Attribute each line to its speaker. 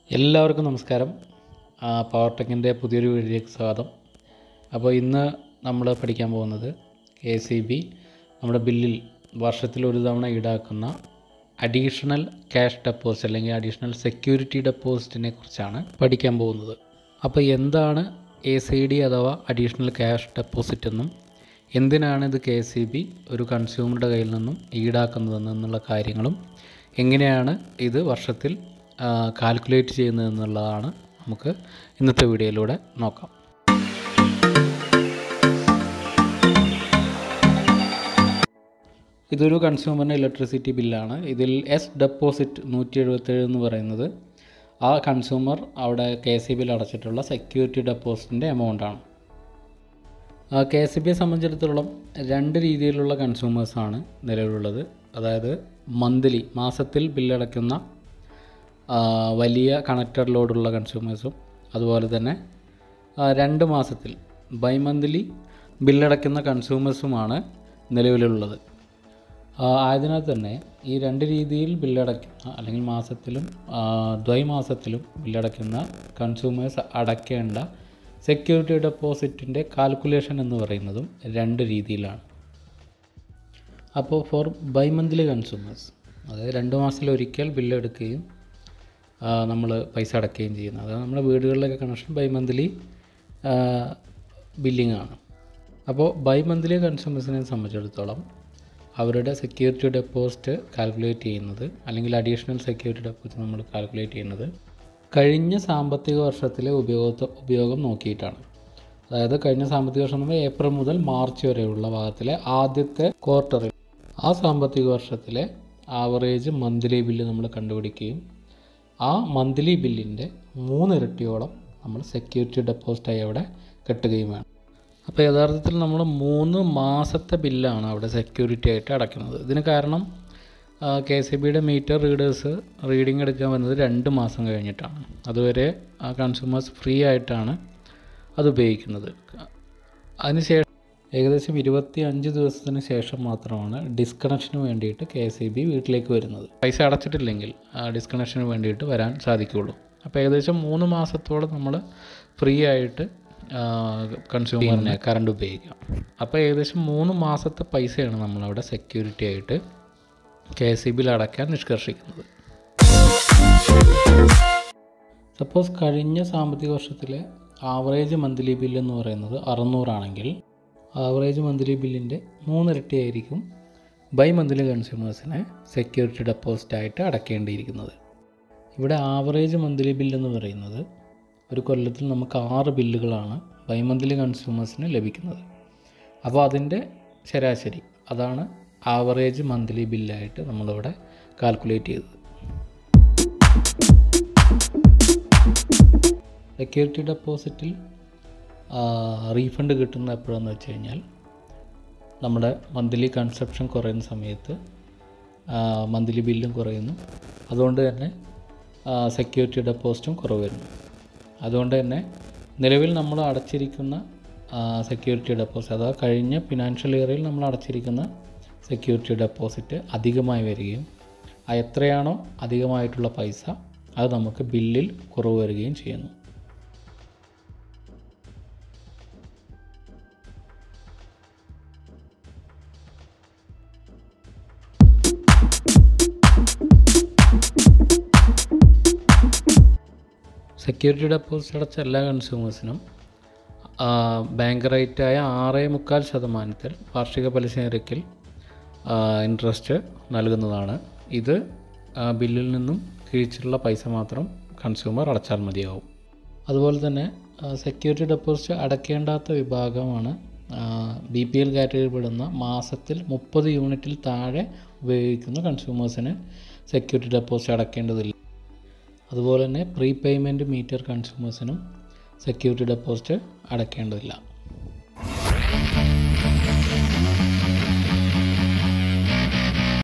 Speaker 1: എല്ലാവർക്കും നമസ്കാരം ആ, പവർ ടെക്കിൻ്റെ പുതിയൊരു വീഡിയോയിലേക്ക് സ്വാഗതം അപ്പോൾ ഇന്ന് നമ്മൾ പഠിക്കാൻ പോകുന്നത് കെ സി ബി നമ്മുടെ ബില്ലിൽ വർഷത്തിൽ ഒരു തവണ ഈടാക്കുന്ന അഡീഷണൽ ക്യാഷ് ഡെപ്പോസിറ്റ് അല്ലെങ്കിൽ അഡീഷണൽ സെക്യൂരിറ്റി ഡെപ്പോസിറ്റിനെ കുറിച്ചാണ് പഠിക്കാൻ പോകുന്നത് അപ്പോൾ എന്താണ് എ സി ഡി അഥവാ അഡീഷണൽ ക്യാഷ് ഡെപ്പോസിറ്റ് എന്നും എന്തിനാണ് ഇത് കെ സി ബി ഒരു കൺസ്യൂമറുടെ കയ്യിൽ നിന്നും ഈടാക്കുന്നതെന്നുള്ള കാര്യങ്ങളും എങ്ങനെയാണ് ഇത് വർഷത്തിൽ കാൽക്കുലേറ്റ് ചെയ്യുന്നതെന്നുള്ളതാണ് നമുക്ക് ഇന്നത്തെ വീഡിയോയിലൂടെ നോക്കാം ഇതൊരു കൺസ്യൂമറിൻ്റെ ഇലക്ട്രിസിറ്റി ബില്ലാണ് ഇതിൽ എസ് ഡെപ്പോസിറ്റ് നൂറ്റി എഴുപത്തേഴ് എന്ന് പറയുന്നത് ആ കൺസ്യൂമർ അവിടെ കെ സി ബിയിൽ അടച്ചിട്ടുള്ള സെക്യൂരിറ്റി ഡെപ്പോസിറ്റിൻ്റെ എമൗണ്ടാണ് കെ എസ് ബിയെ സംബന്ധിച്ചിടത്തോളം രണ്ട് രീതിയിലുള്ള കൺസ്യൂമേഴ്സാണ് നിലവിലുള്ളത് അതായത് മന്ത്ലി മാസത്തിൽ ബില്ലടയ്ക്കുന്ന ആ, വലിയ കണക്റ്റഡ് ലോഡുള്ള കൺസ്യൂമേഴ്സും അതുപോലെ തന്നെ ആ, രണ്ട് മാസത്തിൽ ബൈ മന്ത്ലി ബില്ലടയ്ക്കുന്ന കൺസ്യൂമേഴ്സുമാണ് നിലവിലുള്ളത് ആ, ആയതിനാൽ തന്നെ ഈ രണ്ട് രീതിയിൽ ബില്ലടയ്ക്കുന്ന അല്ലെങ്കിൽ മാസത്തിലും ആ, ദ്വൈമാസത്തിലും ബില്ലടയ്ക്കുന്ന കൺസ്യൂമേഴ്സ് അടയ്ക്കേണ്ട സെക്യൂരിറ്റി ഡെപ്പോസിറ്റിൻ്റെ കാൽക്കുലേഷൻ എന്ന് പറയുന്നതും രണ്ട് രീതിയിലാണ് അപ്പോൾ ഫോർ ബൈ മന്ത്ലി കൺസ്യൂമേഴ്സ് അതായത് രണ്ട് മാസത്തിലൊരിക്കൽ ബില്ല് എടുക്കുകയും നമ്മൾ പൈസ അടയ്ക്കുകയും ചെയ്യുന്നത് അതായത് നമ്മുടെ വീടുകളിലൊക്കെ കണക്ഷൻ ബൈ മന്ത്ലി ബില്ലിംഗ് ആണ് അപ്പോൾ ബൈ മന്ത്ലി കൺസ്യൂമേഴ്സിനെ സംബന്ധിച്ചിടത്തോളം അവരുടെ സെക്യൂരിറ്റി ഡെപ്പോസിറ്റ് കാൽക്കുലേറ്റ് ചെയ്യുന്നത് അല്ലെങ്കിൽ അഡീഷണൽ സെക്യൂരിറ്റി ഡെപ്പോസിറ്റ് നമ്മൾ കാൽക്കുലേറ്റ് ചെയ്യുന്നത് കഴിഞ്ഞ സാമ്പത്തിക വർഷത്തിലെ ഉപയോഗ ഉപയോഗം നോക്കിയിട്ടാണ് അതായത് കഴിഞ്ഞ സാമ്പത്തിക വർഷം നമ്മൾ ഏപ്രിൽ മുതൽ മാർച്ച് വരെയുള്ള ഭാഗത്തിലെ ആദ്യത്തെ ക്വാർട്ടറിൽ ആ സാമ്പത്തിക വർഷത്തിലെ ആവറേജ് മന്ത്ലി ബില്ല് നമ്മൾ കണ്ടുപിടിക്കുകയും ആ മന്ത്ലി ബില്ലിൻ്റെ മൂന്നിരട്ടിയോളം നമ്മൾ സെക്യൂരിറ്റി ഡെപ്പോസിറ്റായി അവിടെ കെട്ടുകയും വേണം അപ്പോൾ യഥാർത്ഥത്തിൽ നമ്മൾ മൂന്ന് മാസത്തെ ബില്ലാണ് അവിടെ സെക്യൂരിറ്റി ആയിട്ട് അടയ്ക്കുന്നത് ഇതിന് കാരണം കെ സി ബിയുടെ മീറ്റർ റീഡേഴ്സ് റീഡിംഗ് എടുക്കാൻ വരുന്നത് രണ്ട് മാസം കഴിഞ്ഞിട്ടാണ് അതുവരെ കൺസ്യൂമേഴ്സ് ഫ്രീ ആയിട്ടാണ് അത് ഉപയോഗിക്കുന്നത് അതിനുശേഷം ഏകദേശം ഇരുപത്തി അഞ്ച് ദിവസത്തിന് ശേഷം മാത്രമാണ് ഡിസ്കണക്ഷന് വേണ്ടിയിട്ട് കെ എസ് ബി വീട്ടിലേക്ക് വരുന്നത് പൈസ അടച്ചിട്ടില്ലെങ്കിൽ ഡിസ്കണക്ഷന് വേണ്ടിയിട്ട് വരാൻ സാധിക്കുകയുള്ളൂ അപ്പോൾ ഏകദേശം മൂന്ന് മാസത്തോളം നമ്മൾ ഫ്രീ ആയിട്ട് കൺസ്യൂമറിനെ കറണ്ട് ഉപയോഗിക്കാം അപ്പോൾ ഏകദേശം മൂന്ന് മാസത്തെ പൈസയാണ് നമ്മളവിടെ സെക്യൂരിറ്റി ആയിട്ട് കെ എസ് ഇ ബിയിൽ അടയ്ക്കാൻ നിഷ്കർഷിക്കുന്നത് സപ്പോസ് കഴിഞ്ഞ സാമ്പത്തിക വർഷത്തിലെ ആവറേജ് മന്ത്ലി ബില്ല് എന്ന് പറയുന്നത് അറുന്നൂറാണെങ്കിൽ ആവറേജ് മന്ത്ലി ബില്ലിൻ്റെ മൂന്നിരട്ടി ആയിരിക്കും ബൈ മന്ത്ലി കൺസ്യൂമേഴ്സിനെ സെക്യൂരിറ്റി ഡെപ്പോസിറ്റ് ആയിട്ട് അടയ്ക്കേണ്ടിയിരിക്കുന്നത് ഇവിടെ ആവറേജ് മന്ത്ലി ബില്ല് എന്ന് പറയുന്നത് ഒരു കൊല്ലത്തിൽ നമുക്ക് ആറ് ബില്ലുകളാണ് ബൈ മന്ത്ലി കൺസ്യൂമേഴ്സിന് ലഭിക്കുന്നത് അപ്പോൾ അതിൻ്റെ ശരാശരി അതാണ് ആവറേജ് മന്ത്ലി ബില്ലായിട്ട് നമ്മളിവിടെ കാൽക്കുലേറ്റ് ചെയ്തത് സെക്യൂരിറ്റി ഡെപ്പോസിറ്റിൽ റീഫണ്ട് കിട്ടുന്നത് എപ്പോഴാണെന്ന് വെച്ച് കഴിഞ്ഞാൽ നമ്മുടെ മന്ത്ലി കൺസപ്ഷൻ കുറയുന്ന സമയത്ത് മന്ത്ലി ബില്ലും കുറയുന്നു അതുകൊണ്ട് തന്നെ സെക്യൂരിറ്റി ഡെപ്പോസിറ്റും കുറവ് വരുന്നു അതുകൊണ്ട് തന്നെ നിലവിൽ നമ്മൾ അടച്ചിരിക്കുന്ന സെക്യൂരിറ്റി ഡെപ്പോസിറ്റ് അഥവാ കഴിഞ്ഞ ഫിനാൻഷ്യൽ ഇയറിൽ നമ്മൾ അടച്ചിരിക്കുന്ന സെക്യൂരിറ്റി ഡെപ്പോസിറ്റ് അധികമായി വരികയും ആ എത്രയാണോ അധികമായിട്ടുള്ള പൈസ അത് നമുക്ക് ബില്ലിൽ കുറവ് വരികയും ചെയ്യുന്നു സെക്യൂരിറ്റി ഡെപ്പോസിറ്റ് അടച്ച എല്ലാ കൺസ്യൂമേഴ്സിനും ബാങ്ക് റേറ്റായ ആറ് മുക്കാൽ ശതമാനത്തിൽ വാർഷിക പലിശ നിരക്കിൽ ഇൻട്രസ്റ്റ് നൽകുന്നതാണ് ഇത് ആ, ബില്ലിൽ നിന്നും കിഴിച്ചിട്ടുള്ള പൈസ മാത്രം കൺസ്യൂമർ അടച്ചാൽ മതിയാവും അതുപോലെ തന്നെ സെക്യൂരിറ്റി ഡെപ്പോസിറ്റ് അടയ്ക്കേണ്ടാത്ത വിഭാഗമാണ് ബി പി എൽ കാറ്റഗറിയിൽ പെടുന്ന മാസത്തിൽ മുപ്പത് യൂണിറ്റിൽ താഴെ ഉപയോഗിക്കുന്ന കൺസ്യൂമേഴ്സിന് സെക്യൂരിറ്റി ഡെപ്പോസിറ്റ് അടയ്ക്കേണ്ടതില്ല അതുപോലെ തന്നെ പ്രീ പേയ്മെൻറ്റ് മീറ്റർ കൺസ്യൂമേഴ്സിനും സെക്യൂരിറ്റി ഡെപ്പോസിറ്റ് അടയ്ക്കേണ്ടതില്ല